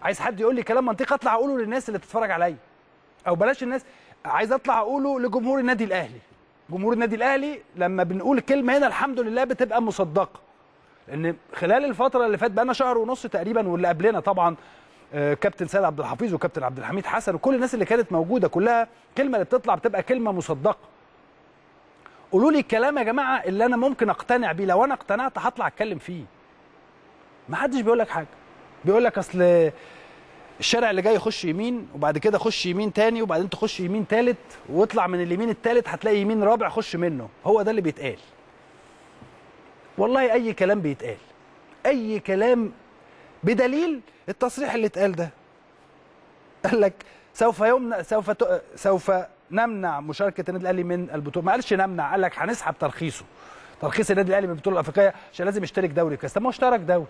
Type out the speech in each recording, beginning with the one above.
عايز حد يقول لي كلام منطقي اطلع اقوله للناس اللي بتتفرج عليا او بلاش الناس عايز اطلع اقوله لجمهور النادي الاهلي جمهور النادي الاهلي لما بنقول كلمه هنا الحمد لله بتبقى مصدقه لان خلال الفتره اللي فات بقى شهر ونص تقريبا واللي قبلنا طبعا آه، كابتن سيد عبد الحفيظ وكابتن عبد الحميد حسن وكل الناس اللي كانت موجوده كلها كلمه اللي بتطلع بتبقى كلمه مصدقه قولوا لي الكلام يا جماعه اللي انا ممكن اقتنع بيه لو انا اقتنعت هطلع اتكلم فيه ما حدش بيقول لك حاجه بيقول لك اصل الشارع اللي جاي يخش يمين وبعد كده خش يمين تاني وبعدين تخش يمين تالت واطلع من اليمين التالت هتلاقي يمين رابع خش منه هو ده اللي بيتقال والله اي كلام بيتقال اي كلام بدليل التصريح اللي اتقال ده قال لك سوف يمنع سوف ت... سوف نمنع مشاركه النادي الاهلي من البطوله ما قالش نمنع قال لك هنسحب ترخيصه ترخيص النادي الاهلي من البطوله الافريقيه عشان لازم يشترك دوري كاس طب ما هو اشترك دوري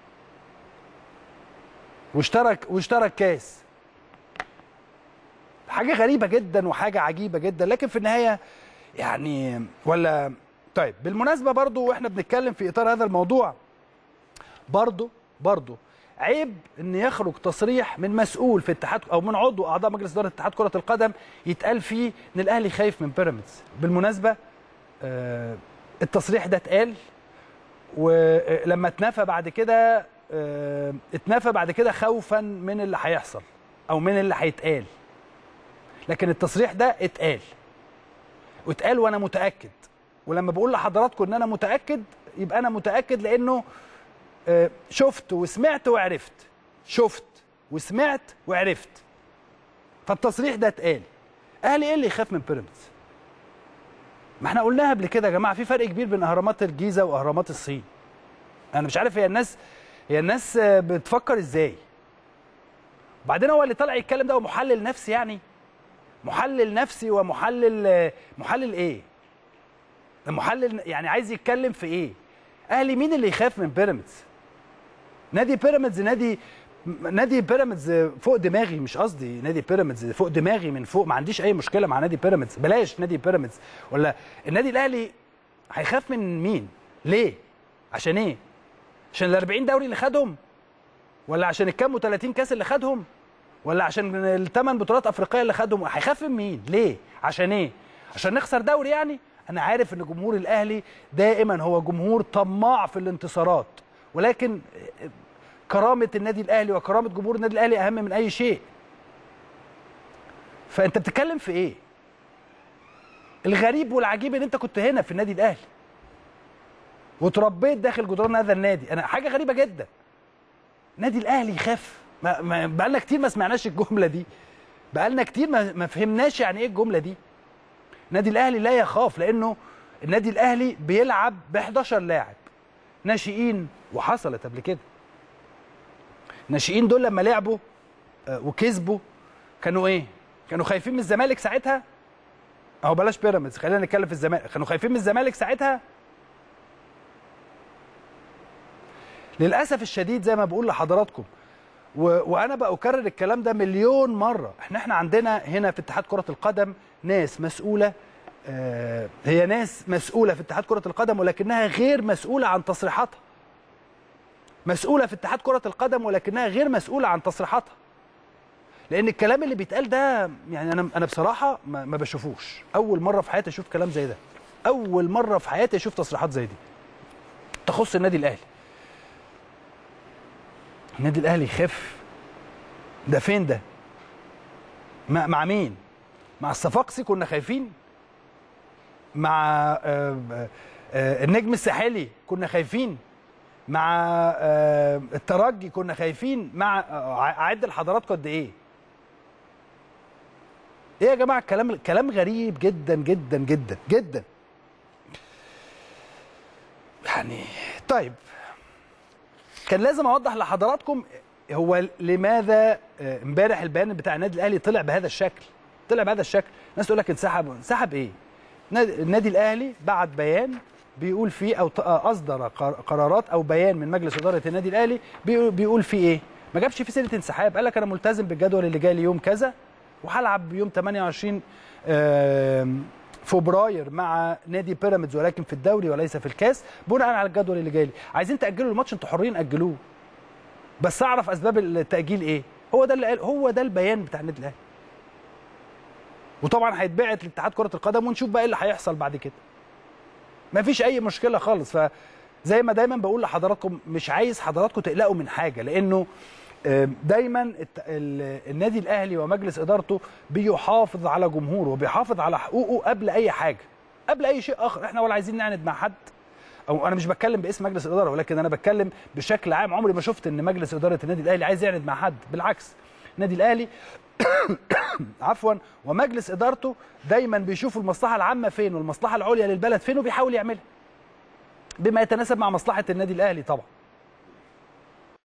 واشترك واشترك كاس حاجه غريبه جدا وحاجه عجيبه جدا لكن في النهايه يعني ولا طيب بالمناسبه برضو واحنا بنتكلم في اطار هذا الموضوع برضو برضو عيب ان يخرج تصريح من مسؤول في اتحاد او من عضو اعضاء مجلس اداره اتحاد كره القدم يتقال فيه ان الاهلي خايف من بيراميدز بالمناسبه آه التصريح ده اتقال ولما اتنفى بعد كده آه، اتنفى بعد كده خوفا من اللي هيحصل او من اللي هيتقال لكن التصريح ده اتقال واتقال وانا متاكد ولما بقول لحضراتكم ان انا متاكد يبقى انا متاكد لانه آه، شفت وسمعت وعرفت شفت وسمعت وعرفت فالتصريح ده اتقال اهلي ايه اللي يخاف من بيراميدز ما احنا قلناها قبل كده يا جماعه في فرق كبير بين اهرامات الجيزه واهرامات الصين انا مش عارف هي الناس هي الناس آه، بتفكر ازاي وبعدين هو اللي طالع يتكلم ده هو محلل نفسي يعني محلل نفسي ومحلل آه، محلل ايه محلل يعني عايز يتكلم في ايه اهلي مين اللي يخاف من بيراميدز نادي بيراميدز نادي نادي بيراميدز فوق دماغي مش قصدي نادي بيراميدز فوق دماغي من فوق ما عنديش اي مشكله مع نادي بيراميدز بلاش نادي بيراميدز ولا النادي الاهلي هيخاف من مين ليه عشان ايه عشان ال 40 دوري اللي خدهم ولا عشان الكام و30 كاس اللي خدهم ولا عشان الثمان بطولات افريقيه اللي خدهم هيخاف من مين ليه عشان ايه عشان نخسر دوري يعني انا عارف ان جمهور الاهلي دائما هو جمهور طماع في الانتصارات ولكن كرامه النادي الاهلي وكرامه جمهور النادي الاهلي اهم من اي شيء فانت بتتكلم في ايه الغريب والعجيب ان انت كنت هنا في النادي الاهلي وتربيت داخل جدران هذا النادي انا حاجه غريبه جدا نادي الاهلي يخاف ما ما بقالنا كتير ما سمعناش الجمله دي بقالنا كتير ما, ما فهمناش يعني ايه الجمله دي النادي الاهلي لا يخاف لانه النادي الاهلي بيلعب ب 11 لاعب ناشئين وحصلت قبل كده الناشئين دول لما لعبوا آه، وكسبوا كانوا ايه كانوا خايفين من الزمالك ساعتها اهو بلاش بيراميدز خلينا نتكلم في الزمالك كانوا خايفين من الزمالك ساعتها للاسف الشديد زي ما بقول لحضراتكم و... وانا بكرر الكلام ده مليون مره احنا احنا عندنا هنا في اتحاد كره القدم ناس مسؤوله آه هي ناس مسؤوله في اتحاد كره القدم ولكنها غير مسؤوله عن تصريحاتها مسؤوله في اتحاد كره القدم ولكنها غير مسؤوله عن تصريحاتها لان الكلام اللي بيتقال ده يعني انا انا بصراحه ما, ما بشوفوش اول مره في حياتي اشوف كلام زي ده اول مره في حياتي اشوف تصريحات زي دي تخص النادي الاهلي النادي الاهلي يخاف ده فين ده مع, مع مين مع الصفاقسي كنا خايفين مع آه، آه، النجم الساحلي كنا خايفين مع آه، الترجي كنا خايفين مع آه، اعد لحضراتكم قد ايه ايه يا جماعه الكلام كلام غريب جدا جدا جدا جدا يعني طيب كان لازم اوضح لحضراتكم هو لماذا آه، امبارح البيان بتاع النادي الاهلي طلع بهذا الشكل طلع بهذا الشكل الناس تقول لك انسحب انسحب ايه نادي- النادي الاهلي بعت بيان بيقول فيه او ت- آه، اصدر قر- قرارات او بيان من مجلس اداره النادي الاهلي بيقول, بيقول فيه ايه ما جابش فيه سيره انسحاب قال لك انا ملتزم بالجدول اللي جاي لي يوم كذا وهلعب يوم 28 آم، فبراير مع نادي بيراميدز ولكن في الدوري وليس في الكاس بناء على الجدول اللي جاي لي عايزين تاجلوا الماتش انتوا حرين اجلوه بس اعرف اسباب التاجيل ايه هو ده اللي قال هو ده البيان بتاع النادي الاهلي وطبعا هيتبعت لاتحاد كره القدم ونشوف بقى ايه اللي هيحصل بعد كده مفيش اي مشكله خالص فزي ما دايما بقول لحضراتكم مش عايز حضراتكم تقلقوا من حاجه لانه آه، دايما الت- ال- النادي الاهلي ومجلس ادارته بيحافظ على جمهوره وبيحافظ على حقوقه قبل اي حاجه قبل اي شيء اخر احنا ولا عايزين نعند مع حد او انا مش بتكلم باسم مجلس الاداره ولكن انا بتكلم بشكل عام عمري ما شفت ان مجلس اداره النادي الاهلي عايز يعند مع حد بالعكس النادي الاهلي عفوا ومجلس ادارته دايما بيشوفوا المصلحه العامه فين والمصلحه العليا للبلد فين وبيحاول يعملها بما يتناسب مع مصلحه النادي الاهلي طبعا